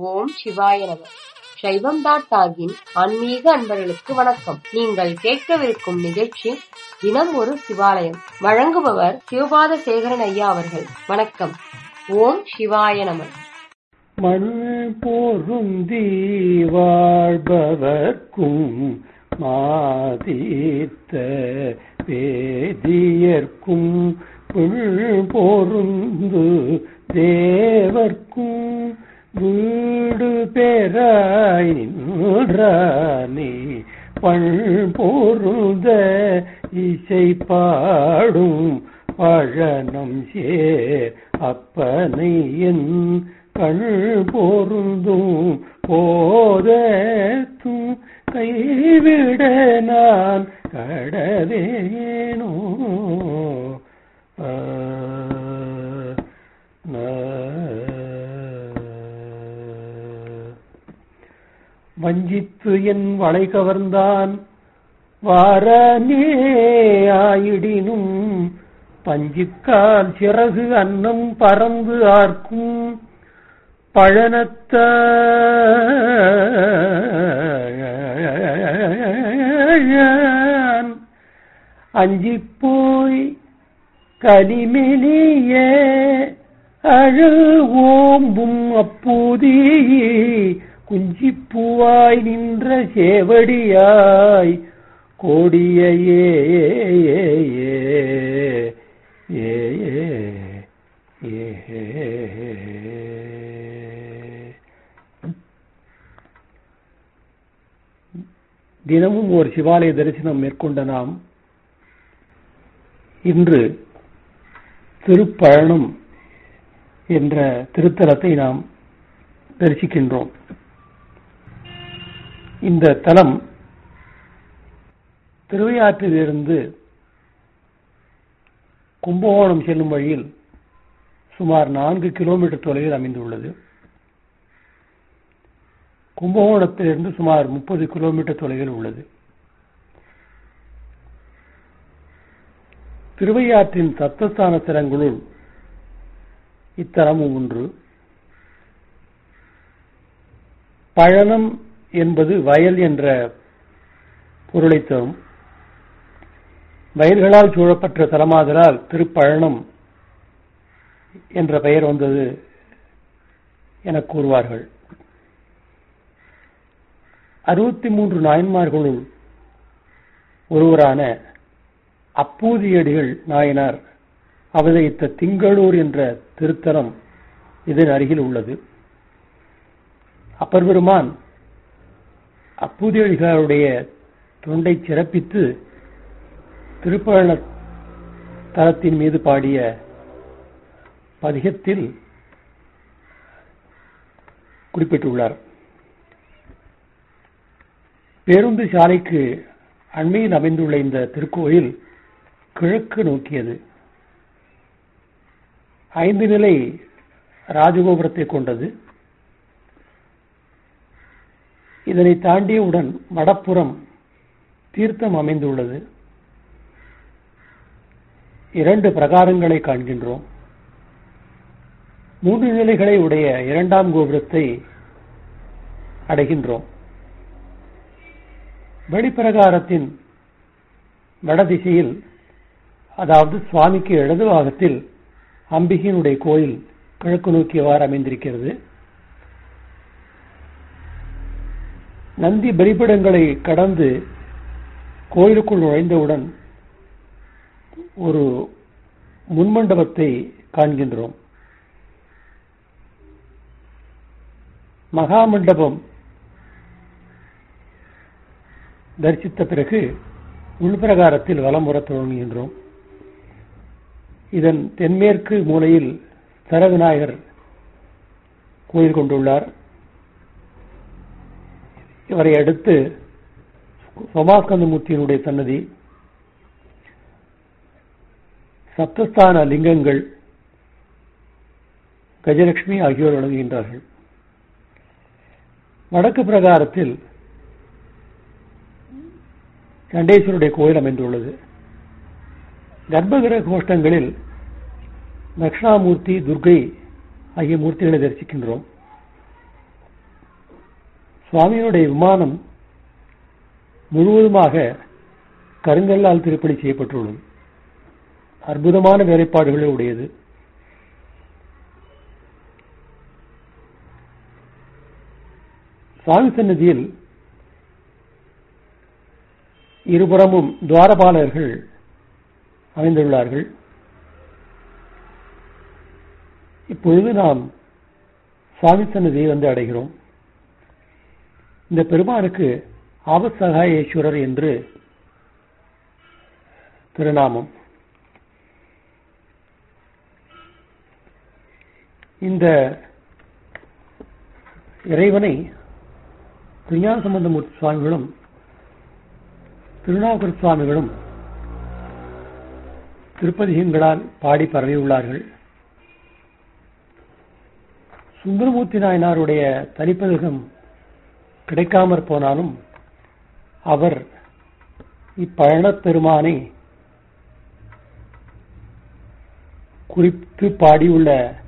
ஓம் சிவாய நம சைவம் டாட் டாகின் ஆன்மீக அன்பர்களுக்கு வணக்கம் நீங்கள் கேட்கவிருக்கும் நிகழ்ச்சி தினம் ஒரு சிவாலயம் வழங்குபவர் சிவபாத சேகரன் ஐயா அவர்கள் வணக்கம் ஓம் சிவாய நம மண் பொருந்தி வாழ்பவர்க்கும் மாதித்த வேதியர்க்கும் புல் பொருந்து தேவர்க்கும் வீடு பெறாய் நின்றானே பண் பொருந்த இசை பாடும் பழனம் சேர் அப்பனை என் கண் பொருந்தும் போதத்தும் கைவிட நான் கடவேனோ ஆ, நா. வஞ்சித்து என் வளை கவர்ந்தான் வாரனே ஆயிடினும் பஞ்சிக்கால் சிறகு அன்னம் பறந்து ஆர்க்கும் பழனத்த அஞ்சிப் போய் கலிமெலிய அழல் ஓம்பும் அப்பூதியே குஞ்சிப்பூவாய் நின்ற சேவடியாய் கோடியையே ஏ ஏ தினமும் ஒரு சிவாலய தரிசனம் மேற்கொண்ட நாம் இன்று திருப்பழனம் என்ற திருத்தலத்தை நாம் தரிசிக்கின்றோம் இந்த தலம் திருவையாற்றிலிருந்து கும்பகோணம் செல்லும் வழியில் சுமார் நான்கு கிலோமீட்டர் தொலைவில் அமைந்துள்ளது கும்பகோணத்திலிருந்து சுமார் முப்பது கிலோமீட்டர் தொலைவில் உள்ளது திருவையாற்றின் சத்தஸ்தான தலங்களுள் இத்தலமும் ஒன்று பழனம் என்பது வயல் என்ற பொருளை தரும் வயல்களால் சூழப்பட்ட தலமாதலால் திருப்பழனம் என்ற பெயர் வந்தது என கூறுவார்கள் அறுபத்தி மூன்று நாயன்மார்களுள் ஒருவரான அப்பூதியடிகள் நாயனார் அவதரித்த திங்களூர் என்ற திருத்தலம் இதன் அருகில் உள்ளது அப்பர் பெருமான் அப்பூதியடிகளுடைய தொண்டை சிறப்பித்து திருப்பழன தலத்தின் மீது பாடிய பதிகத்தில் குறிப்பிட்டுள்ளார் பேருந்து சாலைக்கு அண்மையில் அமைந்துள்ள இந்த திருக்கோயில் கிழக்கு நோக்கியது ஐந்து நிலை ராஜகோபுரத்தை கொண்டது இதனை தாண்டியவுடன் வடப்புறம் தீர்த்தம் அமைந்துள்ளது இரண்டு பிரகாரங்களை காண்கின்றோம் மூன்று நிலைகளை உடைய இரண்டாம் கோபுரத்தை அடைகின்றோம் வெளிப்பிரகாரத்தின் வடதிசையில் அதாவது சுவாமிக்கு இடது பாகத்தில் அம்பிகையினுடைய கோயில் கிழக்கு நோக்கியவாறு அமைந்திருக்கிறது நந்தி பலிபிடங்களை கடந்து கோயிலுக்குள் நுழைந்தவுடன் ஒரு முன்மண்டபத்தை காண்கின்றோம் மகாமண்டபம் தரிசித்த பிறகு உள்பிரகாரத்தில் வலம் உற தொடங்குகின்றோம் இதன் தென்மேற்கு மூலையில் தரவிநாயகர் கோயில் கொண்டுள்ளார் இவரை அடுத்து சோமாஸ்கந்தமூர்த்தியினுடைய சன்னதி சப்தஸ்தான லிங்கங்கள் கஜலட்சுமி ஆகியோர் வழங்குகின்றார்கள் வடக்கு பிரகாரத்தில் சண்டேஸ்வருடைய கோயில் அமைந்துள்ளது கர்ப்பகிரக கோஷ்டங்களில் தட்சிணாமூர்த்தி துர்கை ஆகிய மூர்த்திகளை தரிசிக்கின்றோம் சுவாமியினுடைய விமானம் முழுவதுமாக கருங்கல்லால் திருப்பணி செய்யப்பட்டுள்ளது அற்புதமான வேலைப்பாடுகளை உடையது சுவாமி சன்னதியில் இருபுறமும் துவாரபாலர்கள் அமைந்துள்ளார்கள் இப்பொழுது நாம் சுவாமி சன்னதியை வந்து அடைகிறோம் இந்த பெருமானுக்கு ஆபத்சகாயேஸ்வரர் என்று திருநாமம் இந்த இறைவனை திருஞான சம்பந்தமூர்த்தி சுவாமிகளும் திருநாவுக்கர் சுவாமிகளும் திருப்பதிகங்களால் பாடி பரவியுள்ளார்கள் சுந்தரமூர்த்தி நாயனாருடைய தனிப்பதகம் கிடைக்காமற் போனாலும் அவர் இப்பழனப் பெருமானை குறித்து பாடியுள்ள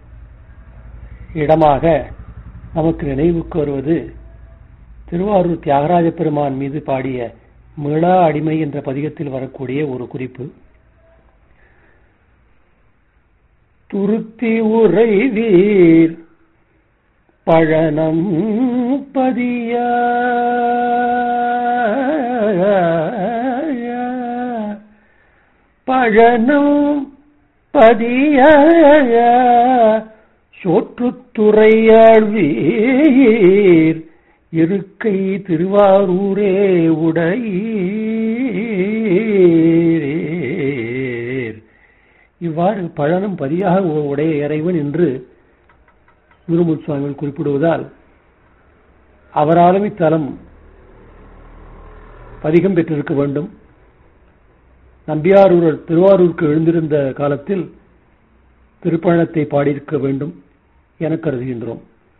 இடமாக நமக்கு நினைவுக்கு வருவது திருவாரூர் தியாகராஜ பெருமான் மீது பாடிய மிளா அடிமை என்ற பதிகத்தில் வரக்கூடிய ஒரு குறிப்பு துருத்தி உரை வீர் பழனம் பதிய பழனம் பதிய சோற்றுத்துறையாழ்வீர் இருக்கை திருவாரூரே உடையீர் இவ்வாறு பழனம் பதியாக உடைய இறைவன் என்று குருமுத் சுவாமிகள் குறிப்பிடுவதால் அவராலும் இத்தலம் பதிகம் பெற்றிருக்க வேண்டும் நம்பியாரூர் திருவாரூருக்கு எழுந்திருந்த காலத்தில் திருப்பழனத்தை பாடியிருக்க வேண்டும் என கருதுகின்றோம்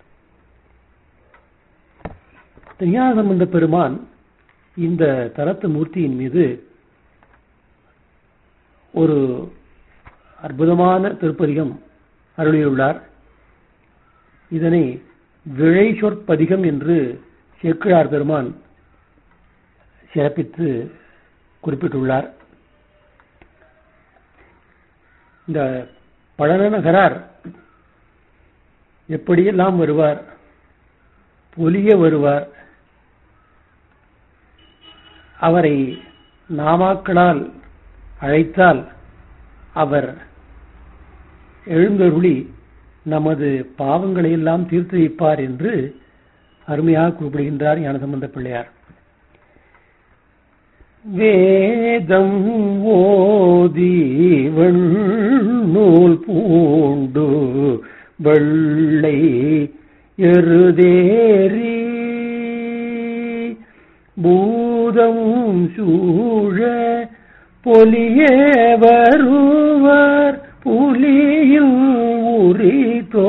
திருஞானசம்பந்த பெருமான் இந்த தலத்து மூர்த்தியின் மீது ஒரு அற்புதமான திருப்பதிகம் அருளியுள்ளார் இதனை விழை சொற்பதிகம் என்று சேக்கிழார் பெருமான் சிறப்பித்து குறிப்பிட்டுள்ளார் இந்த பழனகரார் எப்படியெல்லாம் வருவார் பொலிய வருவார் அவரை நாமாக்களால் அழைத்தால் அவர் எழுந்தருளி நமது பாவங்களை எல்லாம் தீர்த்து வைப்பார் என்று அருமையாக குறிப்பிடுகின்றார் ஞானசம்பந்த பிள்ளையார் வேதம் ஓதி நூல் பூண்டு வெள்ளை எருதேறி பூதம் சூழ பொலியே வருவார் புலியில் உரித்தோ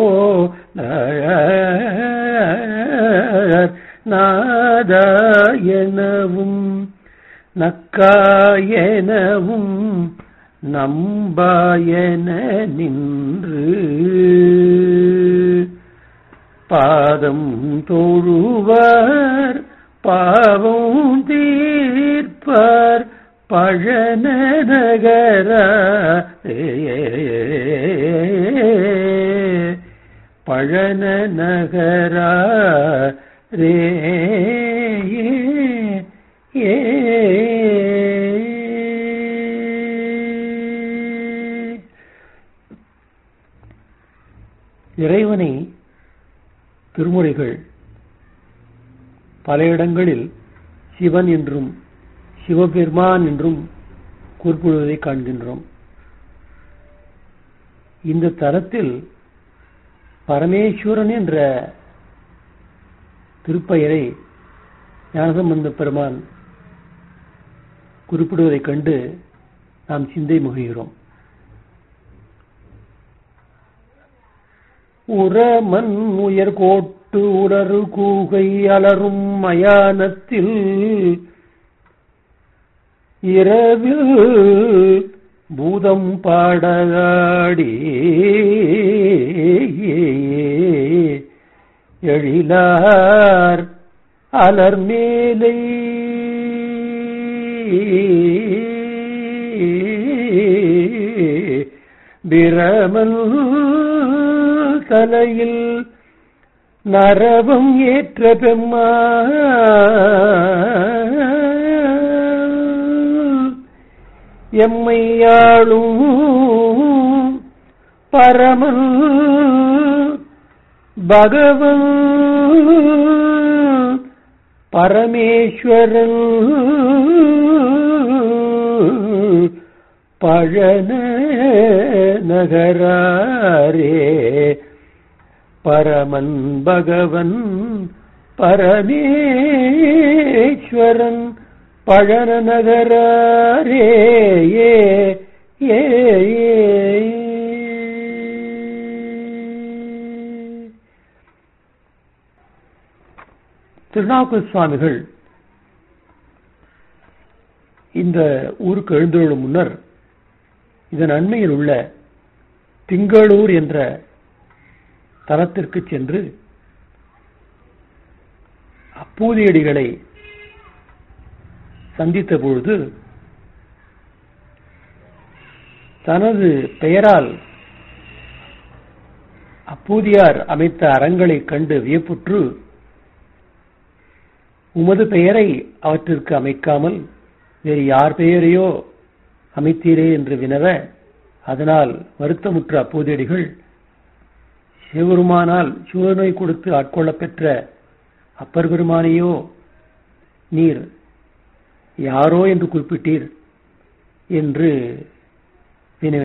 நாதாயனவும் நக்காயனவும் நம்பாயன நின்று பாதம் தொழுவார் பாவம் தீர்ப்பார் பழன நகர பழன நகரா ரே ஏ இறைவனை திருமுறைகள் பல இடங்களில் சிவன் என்றும் சிவபெருமான் என்றும் குறிப்பிடுவதை காண்கின்றோம் இந்த தலத்தில் பரமேஸ்வரன் என்ற திருப்பெயரை ஞானசம்பந்த பெருமான் குறிப்பிடுவதைக் கண்டு நாம் சிந்தை முகுகிறோம் உரமன் உயர் கோட்டு உலரு கூகை அலரும் மயானத்தில் இரவில் பூதம் பாடகாடி எழிலார் அலர்மேலை பிரமல் தலையில் நரவம் ஏற்ற பெம்மா எம்மையாளும் பரமன் பகவன் பரமேஸ்வரன் பழன நகராரே பரமன் பகவன் பரமேஸ்வரன் பழன நகராரே ஏ ஏ திருநாவுக்கர் சுவாமிகள் இந்த ஊருக்கு எழுந்தருளும் முன்னர் இதன் அண்மையில் உள்ள திங்களூர் என்ற தலத்திற்கு சென்று அப்பூதியடிகளை சந்தித்த பொழுது தனது பெயரால் அப்பூதியார் அமைத்த அறங்களை கண்டு வியப்புற்று உமது பெயரை அவற்றிற்கு அமைக்காமல் வேறு யார் பெயரையோ அமைத்தீரே என்று வினவ அதனால் வருத்தமுற்ற அப்போதேடிகள் சிவபெருமானால் சிவநோய் கொடுத்து ஆட்கொள்ளப் பெற்ற அப்பர் பெருமானையோ நீர் யாரோ என்று குறிப்பிட்டீர் என்று